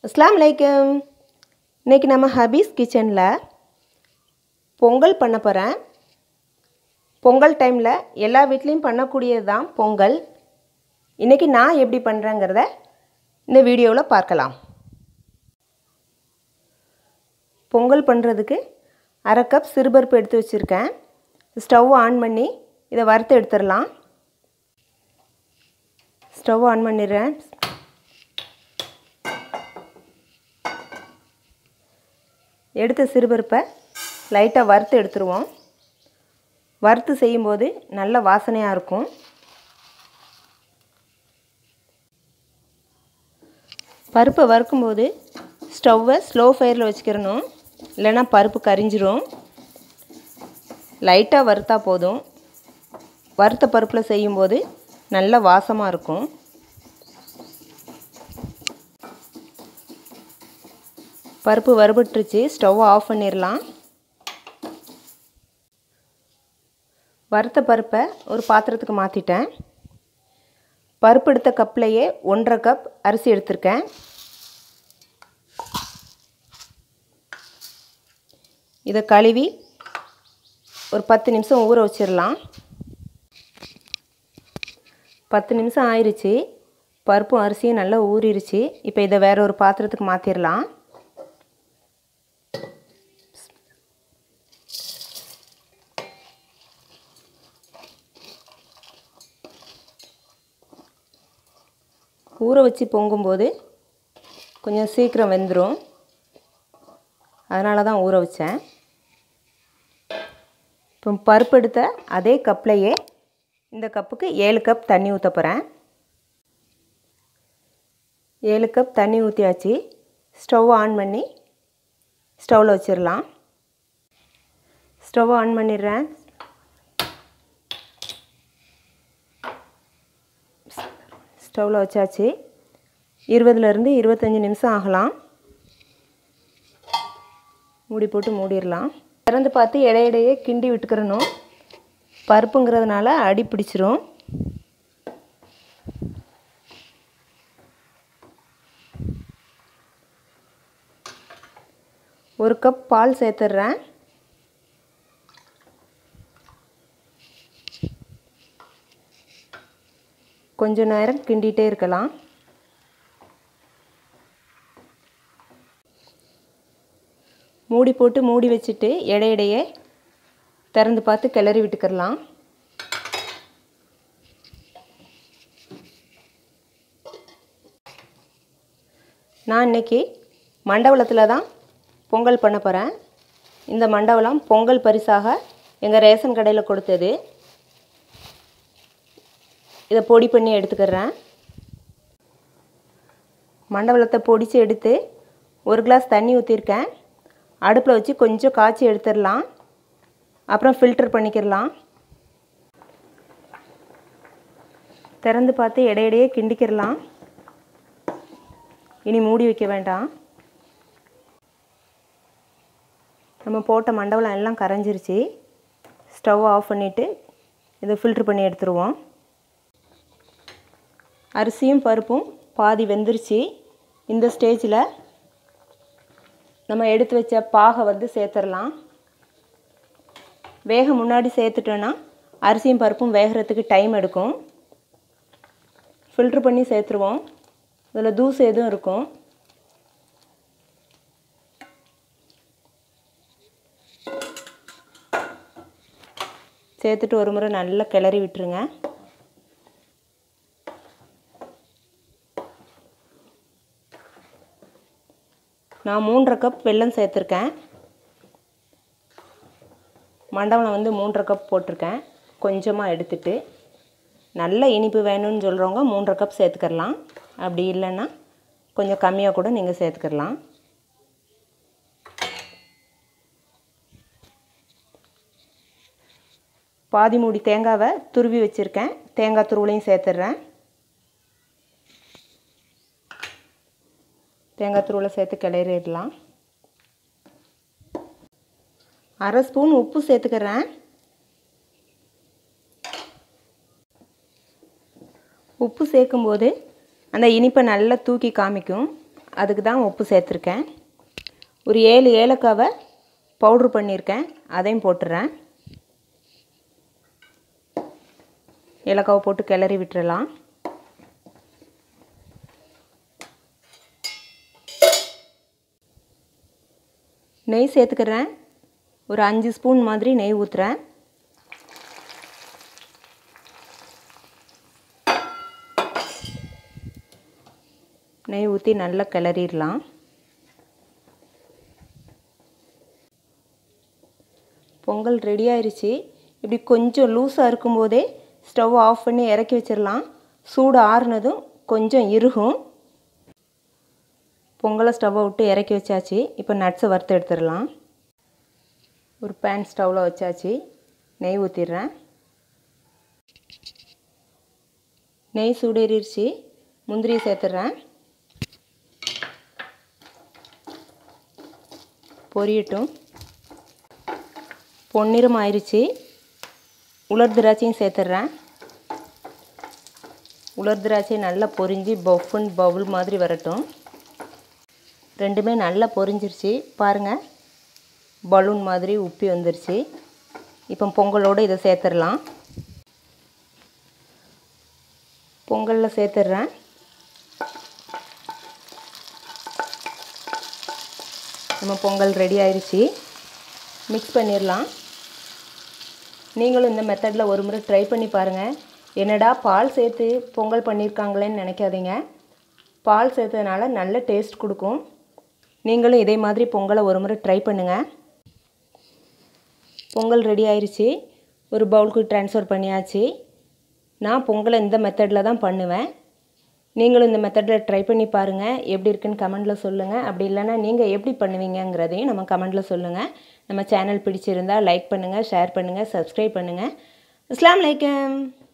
அஸ்லாம் வலைக்கம் இன்றைக்கி நம்ம ஹபீஸ் கிச்சனில் பொங்கல் பண்ண போகிறேன் பொங்கல் டைமில் எல்லா வீட்லேயும் பண்ணக்கூடியது தான் பொங்கல் இன்றைக்கி நான் எப்படி பண்ணுறேங்கிறத இந்த வீடியோவில் பார்க்கலாம் பொங்கல் பண்ணுறதுக்கு அரை கப் சிறுபருப்பு எடுத்து வச்சுருக்கேன் ஸ்டவ் ஆன் பண்ணி இதை வறுத்து எடுத்துடலாம் ஸ்டவ் ஆன் பண்ணிடுறேன் எடுத்த சிறுபருப்பை லைட்டாக வறுத்து எடுத்துருவோம் வறுத்து செய்யும்போது நல்ல வாசனையாக இருக்கும் பருப்பை வறுக்கும்போது ஸ்டவ்வை ஸ்லோ ஃபயரில் வச்சுக்கிறணும் இல்லைன்னா பருப்பு கரிஞ்சிரும் லைட்டாக வறுத்தா போதும் வறுத்த பருப்பில் செய்யும்போது நல்ல வாசமாக இருக்கும் பருப்பு வறுபட்டுருச்சு ஸ்டவ் ஆஃப் பண்ணிடலாம் வறுத்த பருப்பை ஒரு பாத்திரத்துக்கு மாற்றிட்டேன் பருப்பு எடுத்த கப்லையே ஒன்றரை கப் அரிசி எடுத்திருக்கேன் இதை கழுவி ஒரு பத்து நிமிஷம் ஊற வச்சிடலாம் பத்து நிமிஷம் ஆயிடுச்சு பருப்பும் அரிசியும் நல்லா ஊறிடுச்சு இப்போ இதை வேற ஒரு பாத்திரத்துக்கு மாற்றிடலாம் ஊற வச்சு பொங்கும்போது கொஞ்சம் சீக்கிரம் வெந்துடும் அதனால தான் ஊற வச்சேன் இப்போ பருப்பு எடுத்த அதே கப்லையே இந்த கப்புக்கு ஏழு கப் தண்ணி ஊற்ற போகிறேன் ஏழு கப் தண்ணி ஊற்றியாச்சு ஸ்டவ் ஆன் பண்ணி ஸ்டவ்வில் வச்சிடலாம் ஸ்டவ் ஆன் பண்ணிடுறேன் ஸ்டவ்வில் வச்சாச்சு இருபதுலேருந்து இருபத்தஞ்சி நிமிஷம் ஆகலாம் மூடி போட்டு மூடிடலாம் திறந்து பார்த்து இடையிடையே கிண்டி விட்டுக்கிறணும் பருப்புங்கிறதுனால அடி பிடிச்சிரும் ஒரு கப் பால் சேர்த்துட்றேன் கொஞ்ச நேரம் கிண்டிகிட்டே இருக்கலாம் மூடி போட்டு மூடி வச்சுட்டு இடையிடையே திறந்து பார்த்து கிளறி விட்டுக்கிறலாம் நான் இன்றைக்கி மண்டபத்தில் தான் பொங்கல் பண்ண போகிறேன் இந்த மண்டபம் பொங்கல் பரிசாக எங்கள் ரேஷன் கடையில் கொடுத்தது இதை பொடி பண்ணி எடுத்துக்கிறேன் மண்டவளத்தை பொடித்து எடுத்து ஒரு கிளாஸ் தண்ணி ஊற்றிருக்கேன் அடுப்பில் வச்சு கொஞ்சம் காய்ச்சி எடுத்துடலாம் அப்புறம் ஃபில்டர் பண்ணிக்கிடலாம் திறந்து பார்த்து இடையிடையே கிண்டிக்கிடலாம் இனி மூடி வைக்க வேண்டாம் நம்ம போட்ட மண்டவளம் எல்லாம் கரைஞ்சிருச்சு ஸ்டவ் ஆஃப் பண்ணிவிட்டு இதை ஃபில்ட்ரு பண்ணி எடுத்துருவோம் அரிசியும் பருப்பும் பாதி வெந்துருச்சு இந்த ஸ்டேஜில் நம்ம எடுத்து வச்ச பாகை வந்து சேர்த்துடலாம் வேக முன்னாடி சேர்த்துட்டோன்னா அரிசியும் பருப்பும் வேகிறதுக்கு டைம் எடுக்கும் ஃபில்ட்ரு பண்ணி சேர்த்துருவோம் இதில் தூசு எதுவும் இருக்கும் சேர்த்துட்டு ஒரு முறை நல்லா கிளறி விட்டுருங்க நான் மூன்றரை கப் வெல்லம் சேர்த்துருக்கேன் மண்டபம் வந்து மூன்றரை கப் போட்டிருக்கேன் கொஞ்சமாக எடுத்துட்டு நல்ல இனிப்பு வேணும்னு சொல்கிறவங்க மூன்றரை கப் சேர்த்துக்கிறலாம் அப்படி இல்லைன்னா கொஞ்சம் கம்மியாக கூட நீங்கள் சேர்த்துக்கிறலாம் பாதி மூடி தேங்காவை துருவி வச்சுருக்கேன் தேங்காய் துருவலையும் சேர்த்துட்றேன் தேங்காய் துருவலை சேர்த்து கிளறிடலாம் அரை ஸ்பூன் உப்பு சேர்த்துக்கிறேன் உப்பு சேர்க்கும்போது அந்த இனிப்பை நல்லா தூக்கி காமிக்கும் அதுக்கு தான் உப்பு சேர்த்துருக்கேன் ஒரு ஏழு ஏலக்காவை பவுட்ரு பண்ணியிருக்கேன் அதையும் போட்டுறேன் ஏலக்காவை போட்டு கிளறி விட்டுறலாம் நெய் சேர்த்துக்கிறேன் ஒரு அஞ்சு ஸ்பூன் மாதிரி நெய் ஊற்றுறேன் நெய் ஊற்றி நல்லா கிளறிடலாம் பொங்கல் ரெடி ஆயிடுச்சு இப்படி கொஞ்சம் லூஸாக இருக்கும்போதே ஸ்டவ் ஆஃப் பண்ணி இறக்கி வச்சிடலாம் சூடு ஆறுனதும் கொஞ்சம் இறுகும் பொங்கலை ஸ்டவ்வை விட்டு இறக்கி வச்சாச்சு இப்போ நட்ஸை வறுத்து எடுத்துடலாம் ஒரு பேன் ஸ்டவ்வில் வச்சாச்சு நெய் ஊற்றிடுறேன் நெய் சூடேறிடுச்சு முந்திரியை சேர்த்துட்றேன் பொரியட்டும் பொன்னிறம் ஆயிடுச்சு உலர் திராட்சையும் சேர்த்துட்றேன் உலர் திராட்சை நல்லா பொரிஞ்சு பஃபுன் பவுல் மாதிரி வரட்டும் ரெண்டுமே நல்லா பொரிஞ்சிருச்சு பாருங்கள் பலூன் மாதிரி உப்பி வந்துருச்சு இப்போ பொங்கலோடு இதை சேர்த்துடலாம் பொங்கலில் சேர்த்துட்றேன் நம்ம பொங்கல் ரெடி ஆயிடுச்சு மிக்ஸ் பண்ணிடலாம் நீங்களும் இந்த மெத்தடில் ஒரு முறை ட்ரை பண்ணி பாருங்கள் என்னடா பால் சேர்த்து பொங்கல் பண்ணியிருக்காங்களேன்னு நினைக்காதீங்க பால் சேர்த்ததுனால நல்ல டேஸ்ட் கொடுக்கும் நீங்களும் இதே மாதிரி பொங்கலை ஒரு முறை ட்ரை பண்ணுங்கள் பொங்கல் ரெடி ஆயிடுச்சு ஒரு பவுலுக்கு ட்ரான்ஸ்ஃபர் பண்ணியாச்சு நான் பொங்கலை இந்த மெத்தடில் தான் பண்ணுவேன் நீங்களும் இந்த மெத்தடில் ட்ரை பண்ணி பாருங்கள் எப்படி இருக்குன்னு கமெண்டில் சொல்லுங்கள் அப்படி இல்லைன்னா நீங்கள் எப்படி பண்ணுவீங்கங்கிறதையும் நம்ம கமெண்டில் சொல்லுங்கள் நம்ம சேனல் பிடிச்சிருந்தால் லைக் பண்ணுங்கள் ஷேர் பண்ணுங்கள் சப்ஸ்கிரைப் பண்ணுங்கள் அஸ்லாம் வலைக்கம்